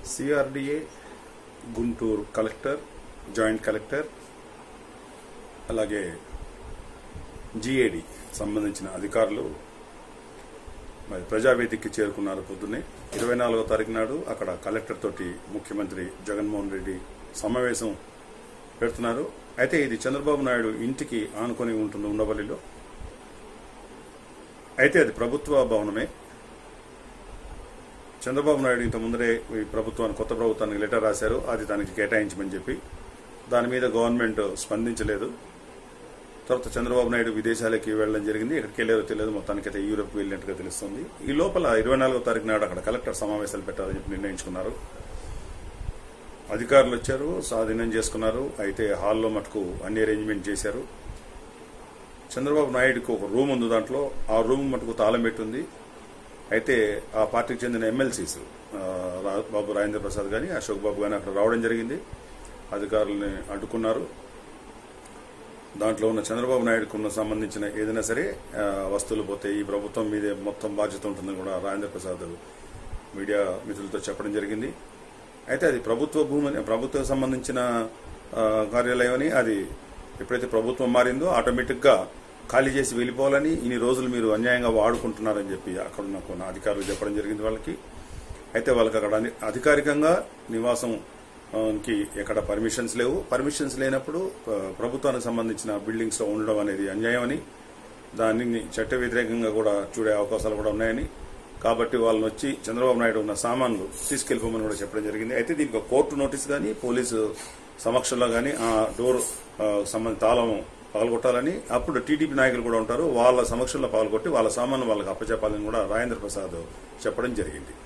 CRDA Guntur collector joint collector అలాగే GAD సంబంధించిన అధికారులు మరి ప్రజావేదికకి చేరుకున్నారు పొద్దున్నే ఇరవై నాలుగో తారీఖు నాడు అక్కడ కలెక్టర్ తోటి ముఖ్యమంత్రి జగన్మోహన్ రెడ్డి సమావేశం పెడుతున్నారు అయితే ఇది చంద్రబాబు నాయుడు ఇంటికి ఆనుకొని ఉంటుంది ఉండవల్లిలో అయితే అది ప్రభుత్వ భవనమే చంద్రబాబు నాయుడు ఇంత ముందరే ఈ ప్రభుత్వానికి కొత్త ప్రభుత్వానికి లెటర్ రాశారు అది దానికి కేటాయించమని చెప్పి దాని మీద గవర్నమెంట్ స్పందించలేదు తర్వాత చంద్రబాబు నాయుడు విదేశాలకి వెళ్ళడం జరిగింది ఎక్కడికి వెళ్ళారో తెలియదు మొత్తానికి అయితే యూరోప్ వెళ్ళినట్టుగా తెలుస్తుంది ఈ లోపల ఇరవై నాలుగో తారీఖు నాడు అక్కడ కలెక్టర్ సమావేశాలు పెట్టాలని చెప్పి నిర్ణయించుకున్నారు అధికారులు వచ్చారు స్వాధీనం చేసుకున్నారు అయితే హాల్లో మటుకు అన్ని అరేంజ్మెంట్ చేశారు చంద్రబాబు నాయుడుకి ఒక రూమ్ ఉంది దాంట్లో ఆ రూమ్ మటుకు తాళం పెట్టుంది అయితే ఆ పార్టీకి చెందిన ఎమ్మెల్సీస్ బాబు రాజేంద్ర ప్రసాద్ కానీ అశోక్ బాబు కానీ అక్కడ రావడం జరిగింది అధికారులని అడ్డుకున్నారు దాంట్లో ఉన్న చంద్రబాబు నాయుడుకు ఉన్న సంబంధించిన ఏదైనా సరే ఆ, వస్తువులు పోతే ఈ ప్రభుత్వం మీదే మొత్తం బాధ్యత ఉంటుందని కూడా రాజేంద్ర ప్రసాద్ మీడియా మిత్రులతో చెప్పడం జరిగింది అయితే అది ప్రభుత్వ భూమి అని- ప్రభుత్వం సంబంధించిన ఆ, కార్యాలయం అని అది ఎప్పుడైతే ప్రభుత్వం మారిందో ఆటోమేటిక్ గా ఖాళీ చేసి వెళ్ళిపోవాలని ఇన్ని రోజులు మీరు అన్యాయంగా వాడుకుంటున్నారని చెప్పి అక్కడ ఉన్న కొన్ని అధికారులు చెప్పడం జరిగింది వాళ్ళకి అయితే వాళ్ళకి అక్కడ అన్ని- అధికారికంగా నివాసం ఆ, కి ఎక్కడ పర్మిషన్స్ లేవు పర్మిషన్స్ లేనప్పుడు ఆ, ప్రభుత్వానికి సంబంధించిన బిల్డింగ్స్ లో ఉండడం అనేది అన్యాయం అని దానిని చట్ట వ్యతిరేకంగా కూడా చూడే అవకాశాలు కూడా ఉన్నాయని కాబట్టి వాళ్ళని వచ్చి చంద్రబాబు నాయుడు ఉన్న సామాన్లు తీసుకెళ్లిపోమని కూడా చెప్పడం జరిగింది అయితే దీనికి ఒక కోర్టు నోటీస్ కానీ పోలీసు సమక్షంలో కానీ ఆ డోర్ ఆ, సంబంధ తాళం పగలగొట్టాలని అప్పుడు టీడీపీ నాయకులు కూడా ఉంటారు వాళ్ళ సమక్షంలో పగలగొట్టి వాళ్ళ సామాన్లు వాళ్ళకి అప్పచెప్పాలని కూడా రాజేంద్ర ప్రసాద్ చెప్పడం జరిగింది